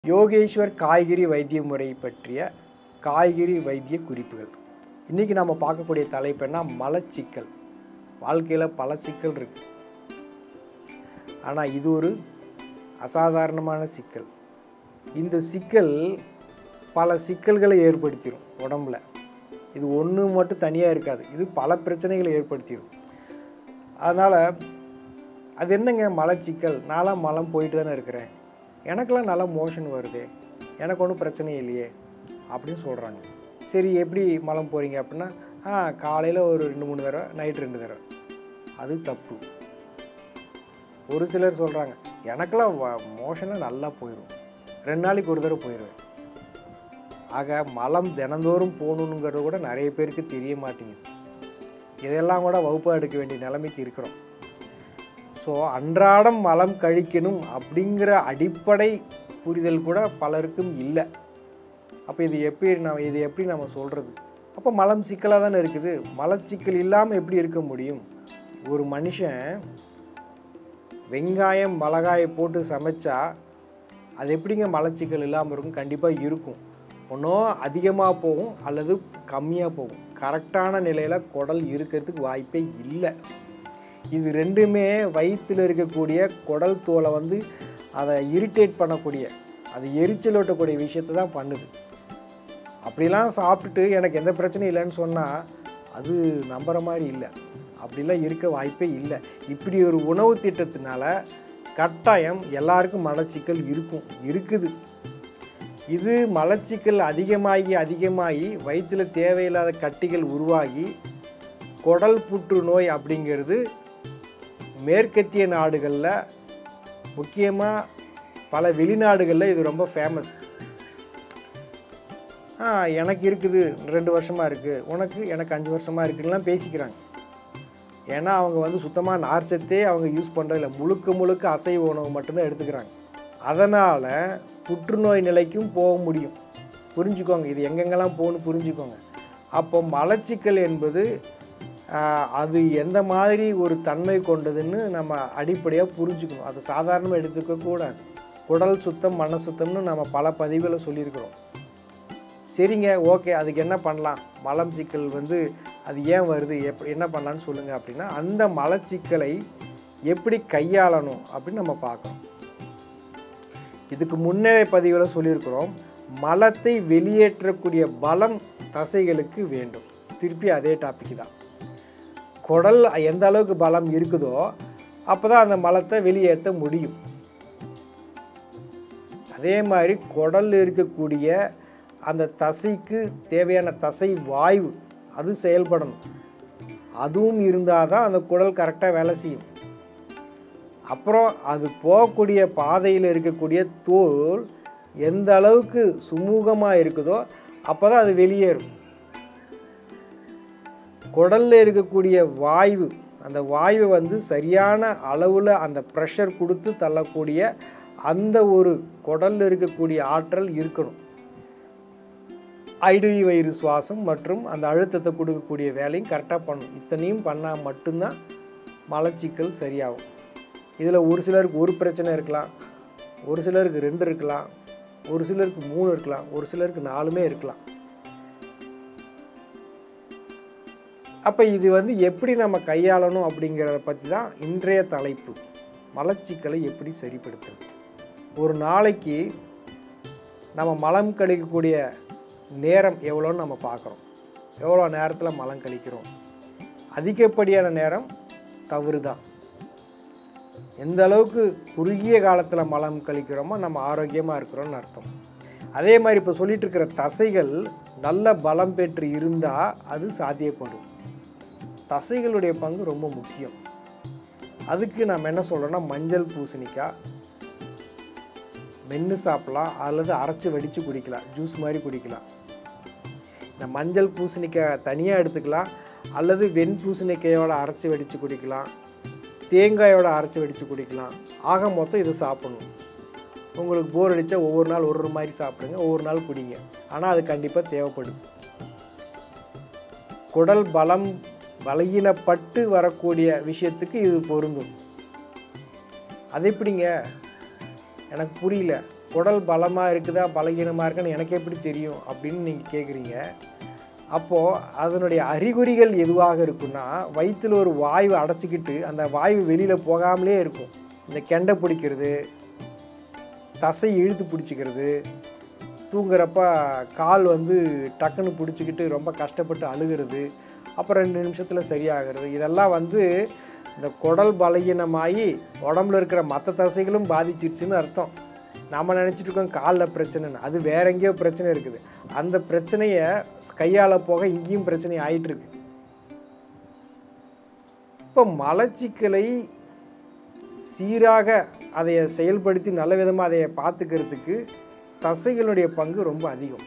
யோகேஸ்வர் காய்கறி வைத்திய முறை பற்றிய காய்கறி வைத்திய குறிப்புகள் இன்றைக்கி நம்ம பார்க்கக்கூடிய தலைப்பு என்ன மலச்சிக்கல் வாழ்க்கையில் பல சிக்கல் இருக்குது ஆனால் இது ஒரு அசாதாரணமான சிக்கல் இந்த சிக்கல் பல சிக்கல்களை ஏற்படுத்திடும் உடம்புல இது ஒன்று மட்டும் தனியாக இருக்காது இது பல பிரச்சனைகளை ஏற்படுத்திடும் அதனால் அது என்னங்க மலச்சிக்கல் நான்லாம் மலம் போயிட்டு தானே இருக்கிறேன் எனக்கெல்லாம் நல்லா மோஷன் வருதே எனக்கு ஒன்றும் பிரச்சனை இல்லையே அப்படின்னு சொல்கிறாங்க சரி எப்படி மலம் போகிறீங்க அப்படின்னா ஆ காலையில் ஒரு ரெண்டு மூணு தடவை நைட் ரெண்டு தடவை அது தப்பு ஒரு சிலர் சொல்கிறாங்க எனக்கெல்லாம் மோஷனாக நல்லா போயிடும் ரெண்டு நாளைக்கு ஒரு தடவை போயிடுவேன் ஆக மலம் தினந்தோறும் போகணுங்கிறது கூட நிறைய பேருக்கு தெரிய மாட்டேங்குது இதெல்லாம் கூட வகுப்பாக எடுக்க வேண்டிய நிலைமைக்கு இருக்கிறோம் ஸோ அன்றாடம் மலம் கழிக்கணும் அப்படிங்கிற அடிப்படை புரிதல் கூட பலருக்கும் இல்லை அப்போ இது எப்படி நம்ம இது எப்படி நம்ம சொல்கிறது அப்போ மலம் சிக்கலாக தானே இருக்குது மலச்சிக்கல் இல்லாமல் எப்படி இருக்க முடியும் ஒரு மனுஷன் வெங்காயம் மிளகாயை போட்டு சமைச்சா அது எப்படிங்க மலச்சிக்கல் இல்லாமல் இருக்கும் கண்டிப்பாக இருக்கும் ஒன்றும் அதிகமாக போகும் அல்லது கம்மியாக போகும் கரெக்டான நிலையில் குடல் இருக்கிறதுக்கு வாய்ப்பே இல்லை இது ரெண்டுமே வயிற்றில் இருக்கக்கூடிய குடல் தோலை வந்து அதை இரிட்டேட் பண்ணக்கூடிய அது எரிச்சல் ஓட்டக்கூடிய விஷயத்தை தான் பண்ணுது அப்படிலாம் சாப்பிட்டுட்டு எனக்கு எந்த பிரச்சனையும் இல்லைன்னு சொன்னால் அது நம்புகிற மாதிரி இல்லை அப்படிலாம் இருக்க வாய்ப்பே இல்லை இப்படி ஒரு உணவு திட்டத்தினால கட்டாயம் எல்லாருக்கும் மலச்சிக்கல் இருக்கும் இருக்குது இது மலச்சிக்கல் அதிகமாகி அதிகமாகி வயிற்றில் தேவையில்லாத கட்டிகள் உருவாகி குடல் புற்றுநோய் அப்படிங்கிறது மேற்கத்திய நாடுகளில் முக்கியமாக பல வெளிநாடுகளில் இது ரொம்ப ஃபேமஸ் ஆ எனக்கு இருக்குது ரெண்டு வருஷமாக இருக்குது உனக்கு எனக்கு அஞ்சு வருஷமாக இருக்குதுலாம் பேசிக்கிறாங்க ஏன்னா அவங்க வந்து சுத்தமாக நார்ச்சத்தே அவங்க யூஸ் பண்ணுறதில்ல முழுக்க முழுக்க அசைவ உணவு மட்டும்தான் எடுத்துக்கிறாங்க அதனால் புற்றுநோய் நிலைக்கும் போக முடியும் புரிஞ்சுக்கோங்க இது எங்கெங்கெல்லாம் போகணும்னு புரிஞ்சுக்கோங்க அப்போ மலச்சிக்கல் என்பது அது எந்த மாதிரி ஒரு தன்மை கொண்டதுன்னு நம்ம அடிப்படையாக புரிஞ்சுக்கணும் அதை சாதாரணமாக எடுத்துக்க கூடாது குடல் சுத்தம் மன சுத்தம்னு நம்ம பல பதிவுகளை சொல்லியிருக்கிறோம் சரிங்க ஓகே அதுக்கு என்ன பண்ணலாம் மலம் சிக்கல் வந்து அது ஏன் வருது எப் என்ன பண்ணலான்னு சொல்லுங்கள் அப்படின்னா அந்த மலச்சிக்கலை எப்படி கையாளணும் அப்படின்னு நம்ம பார்க்கணும் இதுக்கு முன்னே பதிவுகளை சொல்லியிருக்கிறோம் மலத்தை வெளியேற்றக்கூடிய பலம் தசைகளுக்கு வேண்டும் திருப்பி அதே டாபிக் தான் குடல் எந்த அளவுக்கு பலம் இருக்குதோ அப்போ தான் அந்த மலத்தை வெளியேற்ற முடியும் அதே மாதிரி குடல் இருக்கக்கூடிய அந்த தசைக்கு தேவையான தசை வாய்வு அது செயல்படணும் அதுவும் இருந்தால் தான் அந்த குடல் கரெக்டாக வேலை செய்யும் அப்புறம் அது போகக்கூடிய பாதையில் இருக்கக்கூடிய தோல் எந்த அளவுக்கு சுமூகமாக இருக்குதோ அப்போ தான் அது வெளியேறும் குடலில் இருக்கக்கூடிய வாய்வு அந்த வாய்வை வந்து சரியான அளவில் அந்த ப்ரெஷர் கொடுத்து தள்ளக்கூடிய அந்த ஒரு குடலில் இருக்கக்கூடிய ஆற்றல் இருக்கணும் ஐடுவி வயிறு சுவாசம் மற்றும் அந்த அழுத்தத்தை கொடுக்கக்கூடிய வேலையும் கரெக்டாக பண்ணணும் இத்தனையும் பண்ணால் மட்டும்தான் மலச்சிக்கல் சரியாகும் இதில் ஒரு சிலருக்கு ஒரு பிரச்சனை இருக்கலாம் ஒரு சிலருக்கு ரெண்டு இருக்கலாம் ஒரு சிலருக்கு மூணு இருக்கலாம் ஒரு சிலருக்கு நாலுமே இருக்கலாம் அப்போ இது வந்து எப்படி நம்ம கையாளணும் அப்படிங்கிறத பற்றி தான் இன்றைய தலைப்பு மலச்சிக்கலை எப்படி சரிப்படுத்துறது ஒரு நாளைக்கு நம்ம மலம் கழிக்கக்கூடிய நேரம் எவ்வளோன்னு நம்ம பார்க்குறோம் எவ்வளோ நேரத்தில் மலம் கழிக்கிறோம் அதிகப்படியான நேரம் தவறு தான் எந்த அளவுக்கு குறுகிய காலத்தில் மலம் கழிக்கிறோமோ நம்ம ஆரோக்கியமாக இருக்கிறோம்னு அர்த்தம் அதே மாதிரி இப்போ சொல்லிட்டு இருக்கிற தசைகள் நல்ல பலம் பெற்று இருந்தால் அது சாத்தியப்படும் தசைகளுடைய பங்கு ரொம்ப முக்கியம் அதுக்கு நம்ம என்ன சொல்கிறோன்னா மஞ்சள் பூசணிக்காய் மென்று சாப்பிட்லாம் அல்லது அரைச்சி வடித்து குடிக்கலாம் ஜூஸ் மாதிரி குடிக்கலாம் இந்த மஞ்சள் பூசணிக்காய் தனியாக எடுத்துக்கலாம் அல்லது வெண் பூசணிக்காயோட அரைச்சி வடித்து குடிக்கலாம் தேங்காயோட அரைச்சி வடித்து குடிக்கலாம் ஆக மொத்தம் இதை சாப்பிடணும் உங்களுக்கு போர் அடித்தா ஒவ்வொரு நாள் ஒரு ஒரு மாதிரி சாப்பிடுங்க ஒவ்வொரு நாள் குடிங்க ஆனால் அது கண்டிப்பாக தேவைப்படுது குடல் பலம் பலகீனப்பட்டு வரக்கூடிய விஷயத்துக்கு இது பொருந்தும் அது எப்படிங்க எனக்கு புரியல குடல் பலமாக இருக்குதா பலகீனமாக இருக்கான்னு எனக்கு எப்படி தெரியும் அப்படின்னு நீங்கள் கேட்குறீங்க அப்போது அதனுடைய அறிகுறிகள் எதுவாக இருக்குன்னா வயிற்றில் ஒரு வாயு அடைச்சிக்கிட்டு அந்த வாயு வெளியில் போகாமலே இருக்கும் இந்த கெண்டை பிடிக்கிறது தசை இழுத்து பிடிச்சிக்கிறது தூங்குறப்ப கால் வந்து டக்குன்னு பிடிச்சிக்கிட்டு ரொம்ப கஷ்டப்பட்டு அழுகிறது அப்புறம் ரெண்டு நிமிஷத்தில் சரியாகிறது இதெல்லாம் வந்து இந்த குடல் பலகீனமாகி உடம்புல இருக்கிற மற்ற தசைகளும் பாதிச்சிருச்சுன்னு அர்த்தம் நாம் நினச்சிட்டு இருக்கோம் காலில் பிரச்சனைன்னு அது வேற எங்கேயோ பிரச்சனை இருக்குது அந்த பிரச்சனையை கையால் போக இங்கேயும் பிரச்சனை ஆயிட்டு இருக்கு இப்போ மலச்சிக்கலை சீராக அதை செயல்படுத்தி நல்ல விதமாக அதை பார்த்துக்கிறதுக்கு தசைகளுடைய பங்கு ரொம்ப அதிகம்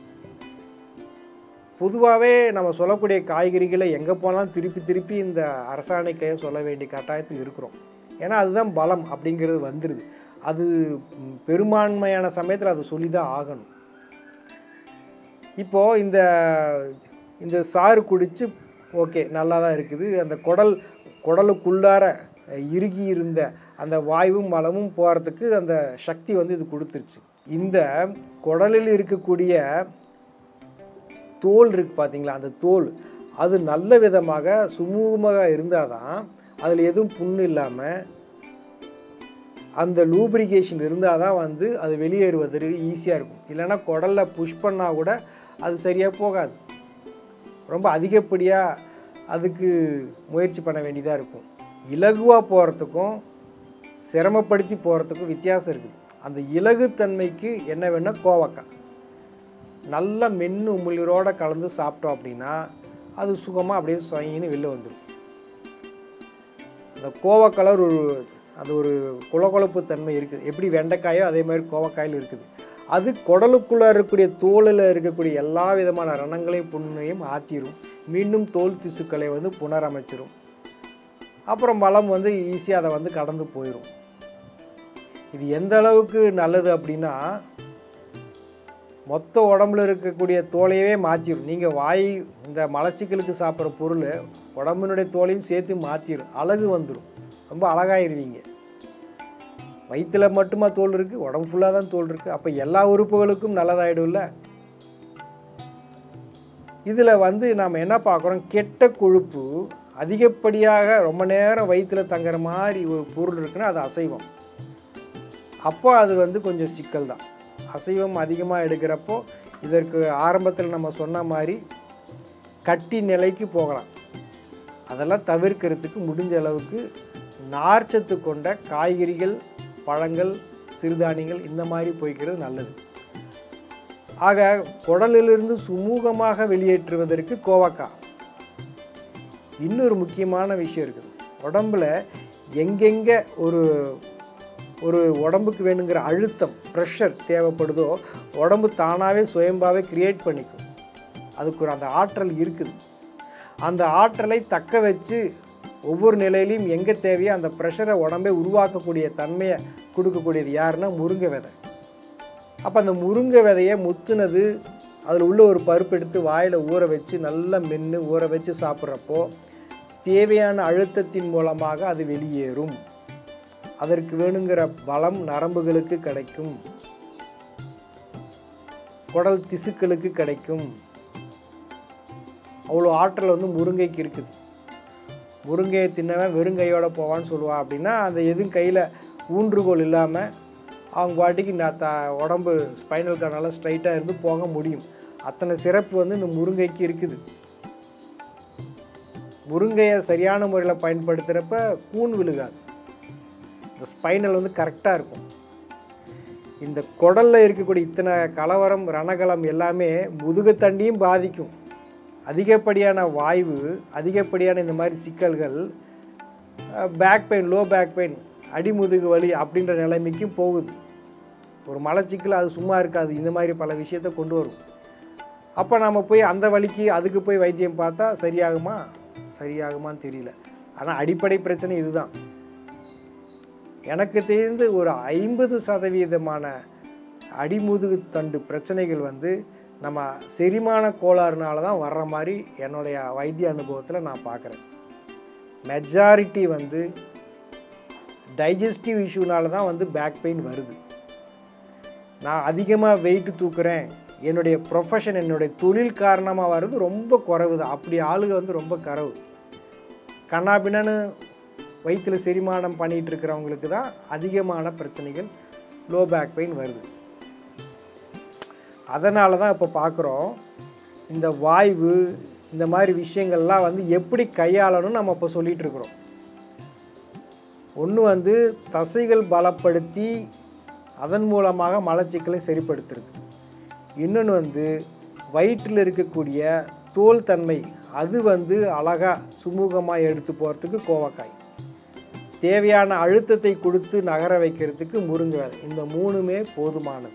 பொதுவாகவே நம்ம சொல்லக்கூடிய காய்கறிகளை எங்கே போனாலும் திருப்பி திருப்பி இந்த அரசாணைக்கையை சொல்ல வேண்டிய கட்டாயத்தில் இருக்கிறோம் ஏன்னா அதுதான் பலம் அப்படிங்கிறது வந்துடுது அது ம், பெரும்பான்மையான சமயத்தில் அது சொல்லி தான் ஆகணும் இப்போது இந்த இந்த சாறு குடித்து ஓகே நல்லா தான் இருக்குது அந்த குடல் குடலுக்குள்ளார இறுகி இருந்த அந்த வாயுவும் மலமும் போகிறதுக்கு அந்த சக்தி வந்து இது கொடுத்துருச்சு இந்த குடலில் இருக்கக்கூடிய தோல் இருக்குது பார்த்தீங்களா அந்த தோல் அது நல்ல விதமாக சுமூகமாக இருந்தால் தான் அதில் எதுவும் புண்ணு இல்லாமல் அந்த லூப்ரிகேஷன் இருந்தால் தான் வந்து அது வெளியேறுவதற்கு ஈஸியாக இருக்கும் இல்லைன்னா குடலில் புஷ் பண்ணால் கூட அது சரியாக போகாது ரொம்ப அதிகப்படியாக அதுக்கு முயற்சி பண்ண வேண்டியதாக இருக்கும் இலகுவாக போகிறதுக்கும் சிரமப்படுத்தி போகிறதுக்கும் வித்தியாசம் இருக்குது அந்த இலகுத்தன்மைக்கு என்ன வேணும் கோவக்காய் நல்ல மென்று உமிழ்நீரோட கலந்து சாப்பிட்டோம் அப்படின்னா அது சுகமாக அப்படியே சுவங்கின்னு வெளில வந்துடும் அந்த கோவக்கலர் ஒரு அந்த ஒரு குளகுழப்பு தன்மை இருக்குது எப்படி வெண்டைக்காயோ அதே மாதிரி கோவக்காயில் இருக்குது அது குடலுக்குள்ளே இருக்கக்கூடிய தோலில் இருக்கக்கூடிய எல்லா விதமான ரணங்களையும் புண்ணையும் ஆற்றிரும் மீண்டும் தோல் திசுக்களை வந்து புனரமைச்சிரும் அப்புறம் மலம் வந்து ஈஸியாக அதை வந்து கடந்து போயிடும் இது எந்த அளவுக்கு நல்லது அப்படின்னா மொத்த உடம்புல இருக்கக்கூடிய தோலையவே மாற்றிடும் நீங்கள் வாய் இந்த மலச்சிக்கலுக்கு சாப்பிட்ற பொருள் உடம்பினுடைய தோலையும் சேர்த்து மாற்றிடும் அழகு வந்துடும் ரொம்ப அழகாயிருவீங்க வயிற்றில் மட்டுமா தோல் இருக்குது உடம்பு ஃபுல்லாக தான் தோல் இருக்குது அப்போ எல்லா உறுப்புகளுக்கும் நல்லதாயிடும்ல இதில் வந்து நாம் என்ன பார்க்குறோம் கெட்ட கொழுப்பு அதிகப்படியாக ரொம்ப நேரம் வயிற்றில் தங்குற மாதிரி ஒரு பொருள் இருக்குன்னா அது அசைவம் அப்போ அது வந்து கொஞ்சம் சிக்கல் தான் அசைவம் அதிகமாக எடுக்கிறப்போ இதற்கு ஆரம்பத்தில் நம்ம சொன்ன மாதிரி கட்டி நிலைக்கு போகலாம் அதெல்லாம் தவிர்க்கிறதுக்கு முடிஞ்ச அளவுக்கு நார்ச்சத்து கொண்ட காய்கறிகள் பழங்கள் சிறுதானியங்கள் இந்த மாதிரி போய்க்கிறது நல்லது ஆக குடலிலிருந்து சுமூகமாக வெளியேற்றுவதற்கு கோவக்காய் இன்னொரு முக்கியமான விஷயம் இருக்குது உடம்புல எங்கெங்கே ஒரு ஒரு உடம்புக்கு வேணுங்கிற அழுத்தம் ப்ரெஷர் தேவைப்படுதோ உடம்பு தானாகவே சுயம்பாவே கிரியேட் பண்ணிக்கும் அதுக்கு ஒரு அந்த ஆற்றல் இருக்குது அந்த ஆற்றலை தக்க வச்சு ஒவ்வொரு நிலையிலையும் எங்கே தேவையோ அந்த ப்ரெஷரை உடம்பே உருவாக்கக்கூடிய தன்மையை கொடுக்கக்கூடியது யாருன்னா முருங்கை விதை அப்போ அந்த முருங்கை விதையை முத்துனது அதில் உள்ள ஒரு பருப்பு எடுத்து வாயில் ஊற வச்சு நல்லா மென்று ஊற வச்சு சாப்பிட்றப்போ தேவையான அழுத்தத்தின் மூலமாக அது வெளியேறும் அதற்கு வேணுங்கிற பலம் நரம்புகளுக்கு கிடைக்கும் குடல் திசுக்களுக்கு கிடைக்கும் அவ்வளோ ஆற்றல் வந்து முருங்கைக்கு இருக்குது முருங்கையை தின்னவன் வெறுங்கையோட போவான்னு சொல்லுவான் அப்படின்னா அந்த எதுவும் கையில் ஊன்றுகோல் இல்லாமல் அவங்க பாட்டிக்கு நான் த உடம்பு ஸ்பைனல் கார்டால் ஸ்ட்ரைட்டாக இருந்து போக முடியும் அத்தனை சிறப்பு வந்து இந்த முருங்கைக்கு இருக்குது முருங்கையை சரியான முறையில் பயன்படுத்துகிறப்ப கூன் விழுகாது இந்த ஸ்பைனல் வந்து கரெக்டாக இருக்கும் இந்த குடலில் இருக்கக்கூடிய இத்தனை கலவரம் ரணகலம் எல்லாமே முதுகுத்தண்டியும் பாதிக்கும் அதிகப்படியான வாய்வு அதிகப்படியான இந்த மாதிரி சிக்கல்கள் back pain low back pain அடிமுதுகு வலி அப்படின்ற நிலைமைக்கும் போகுது ஒரு மலச்சிக்கல் அது சும்மா இருக்காது இந்த மாதிரி பல விஷயத்தை கொண்டு வரும் அப்போ நம்ம போய் அந்த வலிக்கு அதுக்கு போய் வைத்தியம் பார்த்தா சரியாகுமா சரியாகுமான்னு தெரியல ஆனால் அடிப்படை பிரச்சனை இதுதான் எனக்கு தெரிந்து ஒரு ஐம்பது சதவீதமான அடிமுதுகு தண்டு பிரச்சனைகள் வந்து நம்ம செரிமான கோளாறுனால தான் வர்ற மாதிரி என்னுடைய வைத்திய அனுபவத்தில் நான் பார்க்குறேன் மெஜாரிட்டி வந்து டைஜஸ்டிவ் இஷ்யூனால தான் வந்து பேக் பெயின் வருது நான் அதிகமாக வெயிட் தூக்குறேன் என்னுடைய ப்ரொஃபஷன் என்னுடைய தொழில் காரணமாக வர்றது ரொம்ப குறைவு தான் அப்படி ஆளுங்க வந்து ரொம்ப கறவு கண்ணாபின்னு வயிற்றில் செரிமானம் பண்ணிகிட்டு இருக்கிறவங்களுக்கு தான் அதிகமான பிரச்சனைகள் லோ பேக் பெயின் வருது அதனால தான் இப்போ பார்க்குறோம் இந்த வாய்வு இந்த மாதிரி விஷயங்கள்லாம் வந்து எப்படி கையாளணும்னு நம்ம இப்போ சொல்லிகிட்டு இருக்கிறோம் ஒன்று வந்து தசைகள் பலப்படுத்தி அதன் மூலமாக மலச்சிக்கலை சரிப்படுத்துறது இன்னொன்று வந்து வயிற்றில் இருக்கக்கூடிய தோல் தன்மை அது வந்து அழகாக சுமூகமாக எடுத்து போகிறதுக்கு கோவக்காய் தேவையான அழுத்தத்தை கொடுத்து நகர வைக்கிறதுக்கு முருங்கை விதை இந்த மூணுமே போதுமானது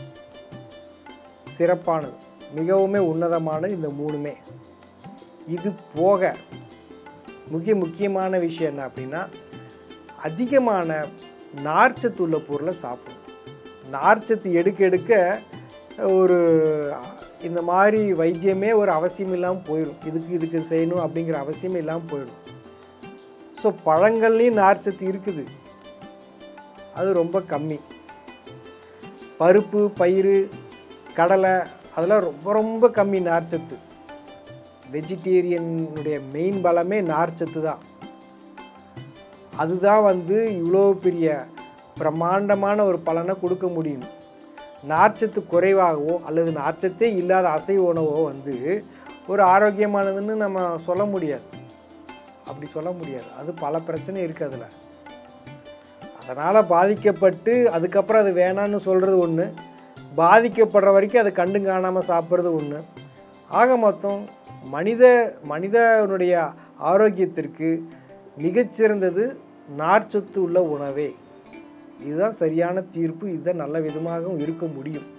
சிறப்பானது மிகவுமே உன்னதமானது இந்த மூணுமே இது போக முக்கிய முக்கியமான விஷயம் என்ன அப்படின்னா அதிகமான நார்ச்சத்து உள்ள பொருளை சாப்பிடணும் நார்ச்சத்து எடுக்க எடுக்க ஒரு இந்த மாதிரி வைத்தியமே ஒரு அவசியம் இல்லாமல் போயிடும் இதுக்கு இதுக்கு செய்யணும் அப்படிங்கிற அவசியமே இல்லாமல் போயிடும் ஸோ பழங்கள்லேயும் நார்ச்சத்து இருக்குது அது ரொம்ப கம்மி பருப்பு பயிறு கடலை அதெல்லாம் ரொம்ப ரொம்ப கம்மி நார்ச்சத்து வெஜிடேரியனுடைய மெயின் பலமே நார்ச்சத்து தான் அதுதான் வந்து இவ்வளோ பெரிய பிரம்மாண்டமான ஒரு பலனை கொடுக்க முடியும் நார்ச்சத்து குறைவாகவோ அல்லது நார்ச்சத்தே இல்லாத அசைவ உணவோ வந்து ஒரு ஆரோக்கியமானதுன்னு நம்ம சொல்ல முடியாது அப்படி சொல்ல முடியாது அது பல பிரச்சனை இருக்குது அதில் அதனால் பாதிக்கப்பட்டு அதுக்கப்புறம் அது வேணான்னு சொல்கிறது ஒன்று பாதிக்கப்படுற வரைக்கும் அதை கண்டு காணாமல் சாப்பிட்றது ஒன்று ஆக மொத்தம் மனித மனிதனுடைய ஆரோக்கியத்திற்கு மிகச்சிறந்தது நார்ச்சத்து உள்ள உணவே இதுதான் சரியான தீர்ப்பு இதுதான் நல்ல விதமாகவும் இருக்க முடியும்